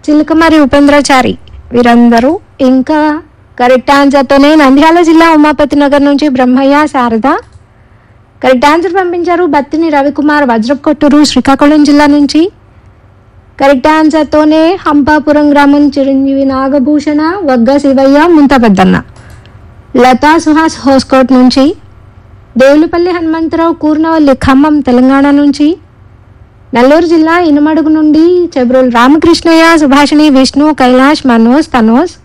చిలకమరి ఉపేంద్రచారి వీరందరూ ఇంకా కరెక్ట్ ఆన్సర్తోనే నంద్యాల జిల్లా ఉమాపతి నగర్ నుంచి బ్రహ్మయ్య శారద కరెక్ట్ ఆన్సర్ పంపించారు బత్తిని రవికుమార్ వజ్రకొట్టూరు శ్రీకాకుళం జిల్లా నుంచి కరెక్ట్ ఆన్సర్తోనే హంపాపురం గ్రామం చిరంజీవి నాగభూషణ వగ్గ శివయ్య ముంతపెద్దన్న లతా సుహాస్ హోస్కోట్ నుంచి దేవులపల్లి హనుమంతరావు కూర్నవల్లి ఖమ్మం తెలంగాణ నుంచి నెల్లూరు జిల్లా ఇనమడుగు నుండి చెబ్రోల్ రామకృష్ణయ్య సుభాషిణి విష్ణు కైలాష్ మనోజ్ తనోజ్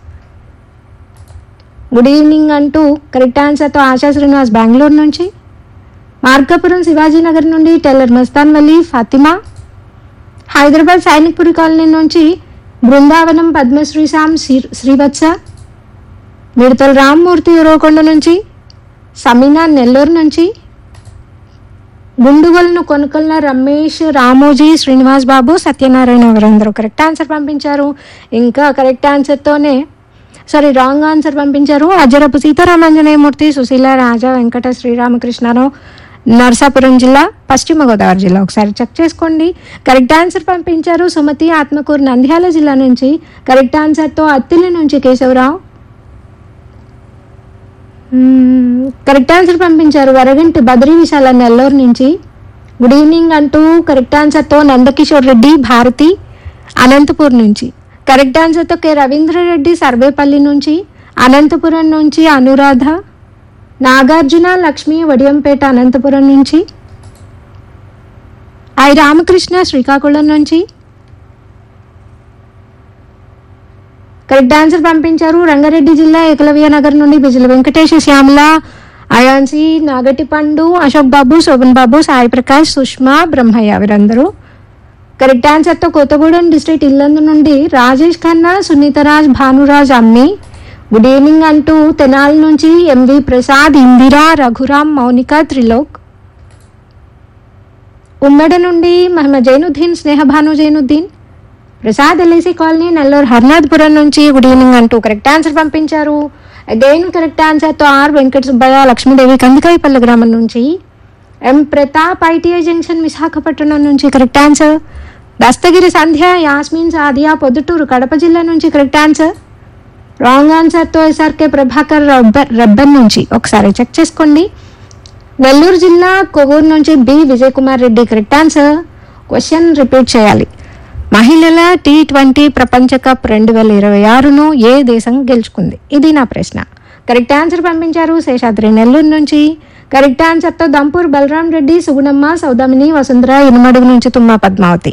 గుడ్ ఈవినింగ్ అంటూ కరెక్ట్ ఆన్సర్తో ఆశా శ్రీనివాస్ బెంగళూరు నుంచి మార్కాపురం శివాజీనగర్ నుండి టెల్లర్ మస్తాన్ వల్లి ఫాతిమా హైదరాబాద్ సైనిక్పురి కాలనీ నుంచి బృందావనం పద్మశ్రీ సామ్ శ్రీ- శ్రీవత్స మిడతల రామ్మూర్తి ఉరవకొండ నుంచి సమీనా నెల్లూరు నుంచి గుండుగోలను కొనుకల్న రమేష్ రామోజీ శ్రీనివాస్ బాబు సత్యనారాయణ ఎవరందరూ కరెక్ట్ ఆన్సర్ పంపించారు ఇంకా కరెక్ట్ ఆన్సర్తోనే సారీ రాంగ్ ఆన్సర్ పంపించారు అజరపు సీతారామాంజనేయమూర్తి సుశీల రాజా వెంకట శ్రీరామకృష్ణరావు నర్సాపురం జిల్లా పశ్చిమ గోదావరి జిల్లా ఒకసారి చెక్ చేసుకోండి కరెక్ట్ ఆన్సర్ పంపించారు సుమతి ఆత్మకూరు నంద్యాల జిల్లా నుంచి కరెక్ట్ ఆన్సర్తో అత్తిలి నుంచి కేశవరావు మ్మ్, కరెక్ట్ ఆన్సర్ పంపించారు వరగంటి బద్రీ విశాల నెల్లూరు నుంచి గుడ్ ఈవినింగ్ అంటూ కరెక్ట్ ఆన్సర్తో నందకిషోర్ రెడ్డి భారతి అనంతపూర్ నుంచి కరెక్ట్ ఆన్సర్తో కె రవీంద్రరెడ్డి సర్వేపల్లి నుంచి అనంతపురం నుంచి అనురాధ నాగార్జున లక్ష్మి వడియంపేట అనంతపురం నుంచి ఐ రామకృష్ణ శ్రీకాకుళం నుంచి కరెక్ట్ ఆన్సర్ పంపించారు రంగారెడ్డి జిల్లా ఏకలవ్య నగర్ నుండి బిజుల వెంకటేష్ శ్యామల అయాన్సి నాగటి పండు అశోక్ బాబు శోభన్ బాబు సాయి ప్రకాష్ సుష్మా బ్రహ్మయ్య వీరందరూ కరెక్ట్ ఆన్సర్తో కొత్తగూడెం డిస్ట్రిక్ట్ ఇల్లందు నుండి రాజేష్ ఖన్నా సునీతరాజ్ భానురాజ్ అమ్మి గుడ్ ఈవినింగ్ అంటూ తెనాలి నుంచి ఎంవి ప్రసాద్ ఇందిరా రఘురామ్ మౌనిక త్రిలోక్ ఉమ్మడి నుండి మహమ్మద్ జైనుద్దీన్ స్నేహభాను జైనుద్దీన్ ప్రసాద్ ఎల్ఐసి కాలనీ నెల్లూరు హర్నాథ్పురం నుంచి గుడ్ ఈవినింగ్ అంటూ కరెక్ట్ ఆన్సర్ పంపించారు అగైన్ కరెక్ట్ ఆన్సర్తో ఆర్ వెంకట సుబ్బయ్య లక్ష్మీదేవి కందికాయపల్లి గ్రామం నుంచి M Pratap ITI junction Visakhapatnam నుంచి కరెక్ట్ ఆన్సర్ దస్తగిరి సంధ్య యాస్మిన్ సాదియా పొద్దుటూరు కడప జిల్లా నుంచి కరెక్ట్ ఆన్సర్ రాంగ్ ఆన్సర్తో ఎస్ఆర్కే ప్రభాకర్ రబ్బర్ రబ్బర్ నుంచి ఒకసారి చెక్ చేసుకోండి నెల్లూరు జిల్లా కొవ్వూరు నుంచి B Vijay Kumar Reddy correct answer question repeat చేయాలి మహిళల టీ ట్వంటీ ప్రపంచ కప్ రెండు వేల ఇరవై ఆరును ఏ దేశం గెలుచుకుంది ఇది నా ప్రశ్న కరెక్ట్ ఆన్సర్ పంపించారు శేషాద్రి నెల్లూరు నుంచి కరెక్ట్ ఆన్సర్తో దంపూర్ బలరాం రెడ్డి సుగుణమ్మ సౌదామిని వసుంధర ఇనుమడుగు నుంచి తుమ్మా పద్మావతి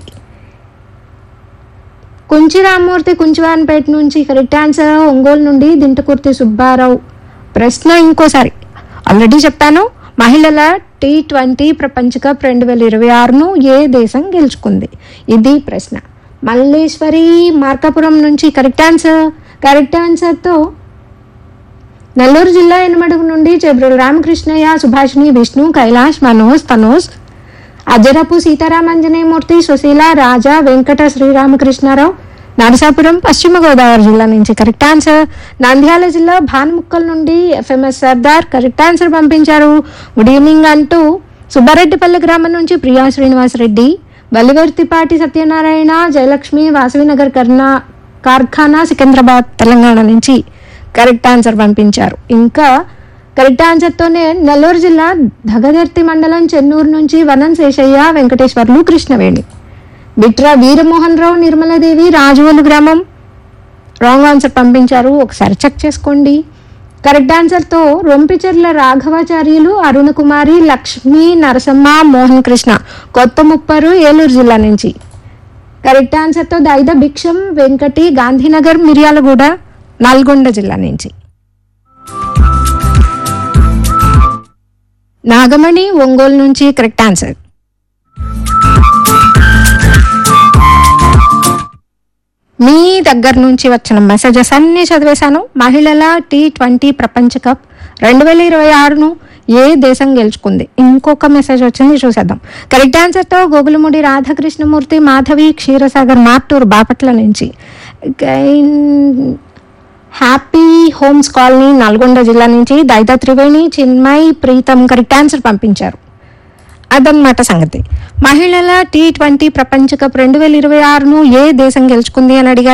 కుంచి రామ్మూర్తి కుంచివాన్పేట నుంచి కరెక్ట్ ఆన్సర్ ఒంగోలు నుండి దింటకుర్తి సుబ్బారావు ప్రశ్న ఇంకోసారి ఆల్రెడీ చెప్పాను మహిళల టీ ట్వంటీ ప్రపంచ కప్ రెండు వేల ఇరవై ఆరును ఏ దేశం గెలుచుకుంది ఇది ప్రశ్న మల్లేశ్వరి మార్కాపురం నుంచి కరెక్ట్ ఆన్సర్ కరెక్ట్ ఆన్సర్తో నెల్లూరు జిల్లా ఎనమడుగు నుండి చెబ్రోలు రామకృష్ణయ్య సుభాషిణి విష్ణు కైలాష్ మనోజ్ తనోజ్ అజరపు సీతారామాంజనేయమూర్తి సుశీల రాజా వెంకట శ్రీరామకృష్ణారావు నరసాపురం పశ్చిమ గోదావరి జిల్లా నుంచి కరెక్ట్ ఆన్సర్ నంద్యాల జిల్లా భానుముక్కల్ నుండి ఎఫ్ఎంఎస్ సర్దార్ కరెక్ట్ ఆన్సర్ పంపించారు గుడ్ ఈవినింగ్ అంటూ సుబ్బారెడ్డిపల్లి గ్రామం నుంచి ప్రియా శ్రీనివాసరెడ్డి బలివర్తిపాటి సత్యనారాయణ జయలక్ష్మి వాసవినగర్ కర్ణా కార్ఖానా సికింద్రాబాద్ తెలంగాణ నుంచి కరెక్ట్ ఆన్సర్ పంపించారు ఇంకా కరెక్ట్ ఆన్సర్తోనే నెల్లూరు జిల్లా దగదర్తి మండలం చెన్నూరు నుంచి వనం శేషయ్య వెంకటేశ్వర్లు కృష్ణవేణి బిట్రా వీరమోహన్ రావు నిర్మలాదేవి రాజువలు గ్రామం రాంగ్ ఆన్సర్ పంపించారు ఒకసారి చెక్ చేసుకోండి కరెక్ట్ ఆన్సర్తో రొంపిచెర్ల రాఘవాచార్యులు అరుణ కుమారి లక్ష్మి నరసమ్మ మోహన్ కృష్ణ కొత్త ముప్పరు ఏలూరు జిల్లా నుంచి కరెక్ట్ ఆన్సర్తో దైద భిక్షం వెంకటి గాంధీనగర్ మిర్యాలగూడ నల్గొండ జిల్లా నుంచి నాగమణి ఒంగోలు నుంచి కరెక్ట్ ఆన్సర్ మీ దగ్గర నుంచి వచ్చిన మెసేజెస్ అన్ని చదివేశాను మహిళల టీ ట్వంటీ ప్రపంచ కప్ రెండు వేల ఇరవై ఆరును ఏ దేశం గెలుచుకుంది ఇంకొక మెసేజ్ వచ్చింది చూసేద్దాం కరెక్ట్ ఆన్సర్తో గోగులముడి రాధాకృష్ణమూర్తి మాధవి క్షీరసాగర్ మార్టూర్ బాపట్ల నుంచి గైన్- హ్యాపీ హోమ్స్ కాలనీ నల్గొండ జిల్లా నుంచి దైతా త్రివేణి చిన్మయ్ ప్రీతం కరెక్ట్ ఆన్సర్ పంపించారు అదన్నమాట సంగతి మహిళల టీ ట్వంటీ ప్రపంచ కప్ రెండు వేల ఇరవై ఆరును ఏ దేశం గెలుచుకుంది అని అడిగాను